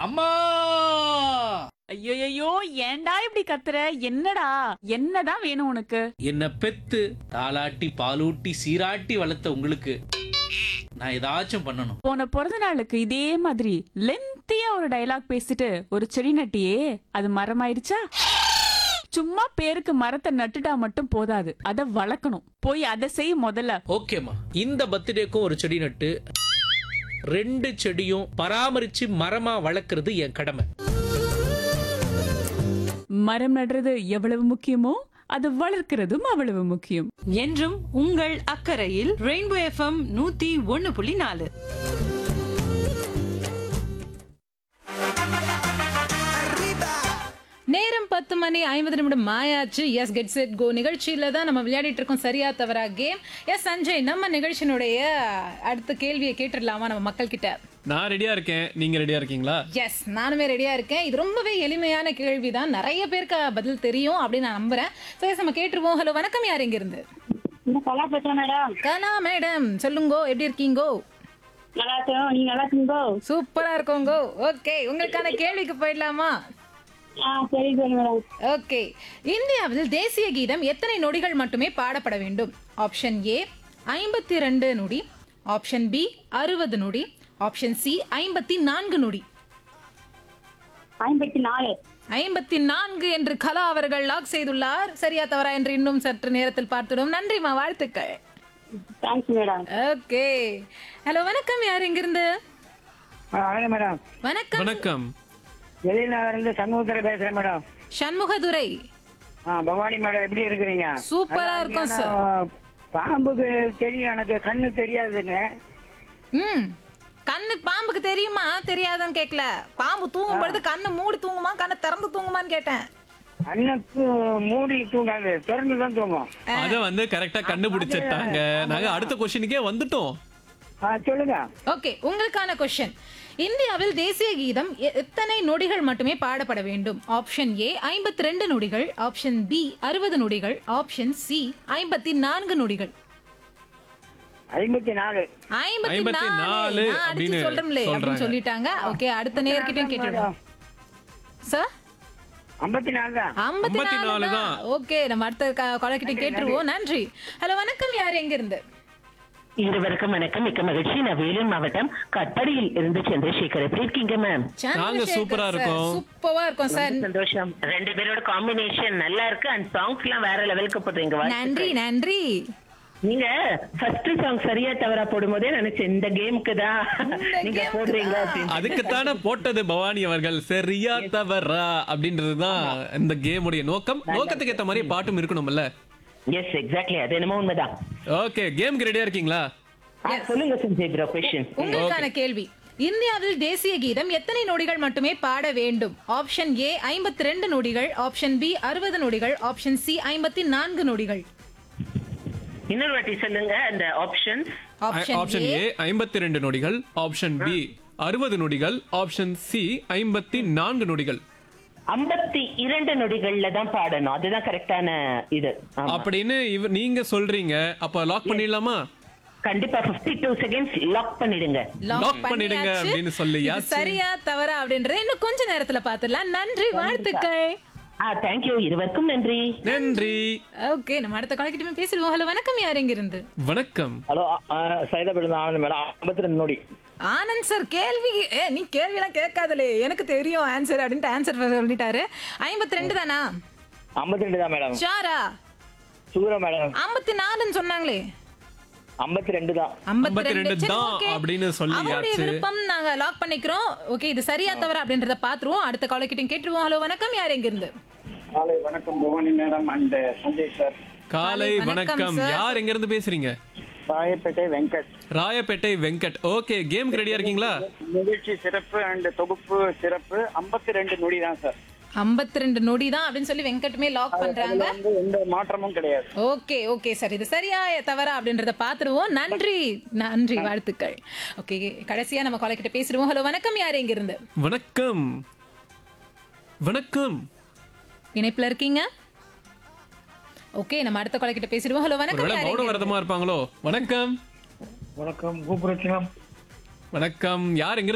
அம்மா ஐயோ ஏன்டா இப்படி கத்துற என்னடா என்னதான் வேணும் உனக்கு என்ன பெத்து தாளாட்டி பாலூட்டி சீராட்டி வளர்த்த உங்களுக்கு நான் ஏதாச்சும் பண்ணணும் போன பிறந்த நாளுக்கு இதே மாதிரி லென்த்தியா ஒரு டயலாக் பேசிட்டு ஒரு செடி நட்டியே அது மரமாயிருச்சா சும்மா பேருக்கு மரத்தை நட்டுட்டா மட்டும் போதாது அத வளர்க்கணும் போய் அதை செய் முதல்ல ஓகேம்மா இந்த பர்த்டேக்கும் ஒரு செடி நட்டு ரெண்டு செடியும் பராமரிச்சு மரமா வளர்க்கறது என் கடமை மரம் நடுறது எவ்வளவு முக்கியமோ அது வளர்க்கிறதும் அவ்வளவு முக்கியம் என்றும் உங்கள் அக்கறையில் ரெயின்போ எஃப்எம் நூத்தி ஒன்னு புள்ளி நாலு நேரம் பத்து மணி ஐம்பது நிமிடம் மாயாச்சு எஸ் கெட் செட் கோ நிகழ்ச்சியில தான் நம்ம விளையாடிட்டு இருக்கோம் சரியா தவறா கேம் எஸ் சஞ்சய் நம்ம நிகழ்ச்சியினுடைய அடுத்த கேள்வியை கேட்டுடலாமா நம்ம மக்கள் கிட்ட நான் ரெடியா இருக்கேன் நீங்க ரெடியா இருக்கீங்களா எஸ் நானுமே ரெடியா இருக்கேன் இது ரொம்பவே எளிமையான கேள்வி தான் நிறைய பேருக்கு பதில் தெரியும் அப்படின்னு நான் நம்புறேன் ஸோ எஸ் நம்ம கேட்டுருவோம் ஹலோ வணக்கம் யார் இங்க இருந்து இந்த கலா பேசுறேன் மேடம் கலா மேடம் சொல்லுங்கோ எப்படி இருக்கீங்கோ நல்லா இருக்கோம் நீங்க நல்லா இருக்கீங்களோ சூப்பரா இருக்கோங்கோ ஓகே உங்களுக்கான கேள்விக்கு போயிடலாமா ஆ சரி சரி மேடம் ஓகே இந்தியாவில் தேசிய கீதம் எத்தனை நொடிகள் மட்டுமே பாடப்பட வேண்டும் ஆப்ஷன் ஏ ஐம்பத்தி ரெண்டு நொடி ஆப்ஷன் பி அறுபது நொடி ஆப்ஷன் சி ஐம்பத்தி நான்கு நொடி ஐம்பத்தி நாலு ஐம்பத்தி நான்கு என்று கலா அவர்கள் லாக் செய்துள்ளார் சரியா தவறா என்று இன்னும் சற்று நேரத்தில் பார்த்துடும் நன்றிமா வாழ்த்துக்கள் தேங்க்ஸ் மேடம் ஓகே ஹலோ வணக்கம் யார் இங்கிருந்து வணக்கம் மேடம் வணக்கம் வணக்கம் வெளிநகர் இருந்து சண்முகத்துல பேசுறேன் மேடம் சண்முகதுரை ஆ பவானி மேடம் எப்படி இருக்கிறீங்க சூப்பரா நல்லா இருக்கும் இருக்கீங்க. சார். பாம்புக்கு தெரியும் எனக்கு கண்ணு தெரியாதுங்க ம் கண்ணு பாம்புக்கு தெரியுமா தெரியாதான்னு கேட்கல பாம்பு தூங்கும் பொழுது கண்ணு மூடி தூங்குமா கண்ணை திறந்து தூங்குமான்னு கேட்டேன் கண்ணுக்கு மூடி தூங்காது திறந்து தான் தூங்கும் அத வந்து கரெக்டா கண்டுபிடிச்சிட்டாங்க நாங்க அடுத்த கொஸ்டினுக்கே வந்துட்டோம் ஆ சொல்லுங்க ஓகே உங்களுக்கான கொஸ்டின் இந்தியாவில் தேசிய கீதம் எ- எத்தனை நொடிகள் மட்டுமே பாடப்பட வேண்டும் ஆப்ஷன் ஏ ஐம்பத்தி ரெண்டு நொடிகள் ஆப்ஷன் பி அறுபது நொடிகள் ஆப்ஷன் சி ஐம்பத்தி நான்கு நொடிகள் ஐம்பத்தி நாலு ஐம்பத்தி ஐம்பத்தி நாலு நாலு நான் அடிச்சு அப்படின்னு சொல்றேன்லே அப்படின்னு சொல்றாங்க. சொல்லிட்டாங்க ஓகே அடுத்த நேர்கிட்டயும் கேட்டுடுவோம் சார் ஐம்பத்தி நாலு தான் ஐம்பத்தி 54 நாலு தான். தான் ஓகே நம்ம அடுத்த கொலைக்கிட்ட கேட்டுருவோம் நன்றி ஹலோ வணக்கம் யார் எங்க இருந்து இருவருக்கும் வணக்கம் மிக்க மகிழ்ச்சி நான் வேலூர் மாவட்டம் கட்படியில் இருந்து சந்திரசேகர் எப்படி இருக்கீங்க மேம் நாங்க சூப்பரா இருக்கோம். சூப்பரா இருக்கும் சார் சந்தோஷம் ரெண்டு பேரோட காம்பினேஷன் நல்லா இருக்கு அண்ட் சாங்ஸ் எல்லாம் வேற லெவலுக்கு போடுறீங்க நன்றி நன்றி நீங்க ஃபர்ஸ்ட் சாங் சரியா தவறா போடும்போதே நினைச்சேன் இந்த கேமுக்கு தான் நீங்க game-க்கு போடுறீங்க தான். அப்படின்னு அதுக்குத்தானே போட்டது பவானி அவர்கள் சரியா தவறா அப்படின்றதுதான் இந்த கேமுடைய நோக்கம் நோக்கத்துக்கு ஏத்த மாதிரி பாட்டும் இருக்கணும்ல எஸ் எக்ஸாக்ட்லி அது என்னமோ உண்மைதான் ஓகே கேமுக்கு ரெடியா இருக்கீங்களா ஆ, சொல்லுங்க சஞ்சய் ப்ரோ கொஸ்டின் உங்களுக்கான கேள்வி இந்தியாவில் தேசிய கீதம் எத்தனை நொடிகள் மட்டுமே பாட வேண்டும் ஆப்ஷன் ஏ ஐம்பத்தி ரெண்டு நொடிகள் ஆப்ஷன் பி அறுபது நொடிகள் ஆப்ஷன் சி ஐம்பத்தி நான்கு நொடிகள் இன்னொரு வாட்டி சொல்லுங்க அந்த option option option A A ஐம்பத்தி ரெண்டு நொடிகள் ஆப்ஷன் பி அறுபது நொடிகள் ஆப்ஷன் சி ஐம்பத்தி நான்கு நொடிகள் ஐம்பத்தி இரண்டு நொடிகள்ல தான் பாடணும் அதுதான் கரெக்டான இது ஆமா. அப்படின்னு இவ நீங்க சொல்றீங்க அப்ப லாக் பண்ணிடலாமா கண்டிப்பா 52 டூ செகண்ட்ஸ் லாக் பண்ணிடுங்க Lock பண்ணிடுங்க பண்ணியாச்சு. அப்படின்னு சொல்லியாச்சு. இது சரியா தவறா அப்படின்றத இன்னும் கொஞ்ச நேரத்துல பாத்துடலாம் நன்றி வாழ்த்துக்கள் ஆ தேங்க்யூ இருவருக்கும் நன்றி நன்றி ஓகே நம்ம அடுத்த காலக்கிட்டமே பேசிடுவோம் ஹலோ வணக்கம் யார் எங்க இருந்து வணக்கம் ஹலோ சைதாபேட் ஆனந்த் மேடம் ஐம்பத்தி ரெண்டு நோடி ஆனந்த் சார் கேள்வி ஏ நீ கேள்விலாம் கேட்காதலே எனக்கு தெரியும் ஆன்சர் அப்படின்ட்டு ஆன்சர் சொல்லிட்டாரு ஐம்பத்தி ரெண்டு தானா ஐம்பத்தி ரெண்டு தான் மேடம் ஷாரா சுகுரா மேடம் ஐம்பத்தி நாலுன்னு சொன்னாங்களே ஐம்பத்தி ரெண்டு தான் ஐம்பத்தி ரெண்டு 52 சரி, தான் okay. அப்படின்னு சொல்லியாச்சு. அவருடைய விருப்பம் நாங்க லாக் பண்ணிக்கிறோம் ஓகே இது சரியா தவறா அப்படின்றத பாத்துருவோம் அடுத்த காலக்கிட்டையும் கேட்டுருவோம் ஹலோ வணக்கம் யார் எங்க இருந்து காலை வணக்கம் Bhavani madam and Sanjay sir காலை வணக்கம், வணக்கம் sir. யார் எங்க இருந்து பேசுறீங்க ராயப்பேட்டை வெங்கட் ராயப்பேட்டை வெங்கட் ஓகே கேமுக்கு ரெடியா இருக்கீங்களா நிகழ்ச்சி சிறப்பு அண்ட் தொகுப்பு சிறப்பு ஐம்பத்தி ரெண்டு நொடி தான் சார் ஐம்பத்தி ரெண்டு நொடி தான் அப்படின்னு சொல்லி வெங்கட்டுமே லாக் பண்றாங்க வந்து எந்த மாற்றமும் கிடையாது ஓகே ஓகே சார் இது சரியா தவறா அப்படின்றத பாத்துருவோம் நன்றி நன்றி வாழ்த்துக்கள் ஓகே கடைசியா நம்ம காலக்கிட்ட பேசிடுவோம் ஹலோ வணக்கம் யார் எங்க இருந்து வணக்கம் வணக்கம் இணைப்புல இருக்கீங்க ஓகே நம்ம அடுத்த காலக்கிட்ட பேசிடுவோம் ஹலோ வணக்கம் ஒருவேளை யார் மௌன எங்க இருந்து? விரதமா இருப்பாங்களோ வணக்கம் வணக்கம் கூப்பிடுறோம் வணக்கம் யார் எங்க